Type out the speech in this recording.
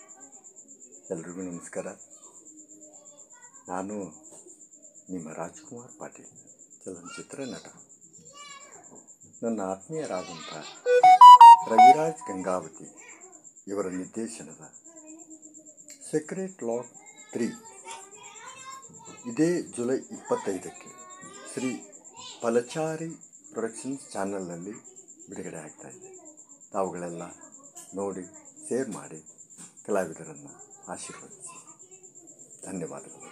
ಎಲ್ರಿಗೂ ನಮಸ್ಕಾರ ನಾನು ನಿಮ್ಮ ರಾಜ್ಕುಮಾರ್ ಪಾಟೀಲ್ ಚಲನಚಿತ್ರ ನಟ ನನ್ನ ಆತ್ಮೀಯರಾದಂಥ ರವಿರಾಜ್ ಗಂಗಾವತಿ ಇವರ ನಿರ್ದೇಶನದ ಸೆಕ್ರೆಟ್ ಲಾಕ್ ತ್ರೀ ಇದೇ ಜುಲೈ ಇಪ್ಪತ್ತೈದಕ್ಕೆ ಶ್ರೀ ಫಲಚಾರಿ ಪ್ರೊಡಕ್ಷನ್ಸ್ ಚಾನಲ್ನಲ್ಲಿ ಬಿಡುಗಡೆ ಆಗ್ತಾ ಇದೆ ತಾವುಗಳೆಲ್ಲ ನೋಡಿ ಶೇರ್ ಮಾಡಿ ಕಲಾವಿದರನ್ನು ಆಶೀರ್ವದಿಸಿ ಧನ್ಯವಾದಗಳು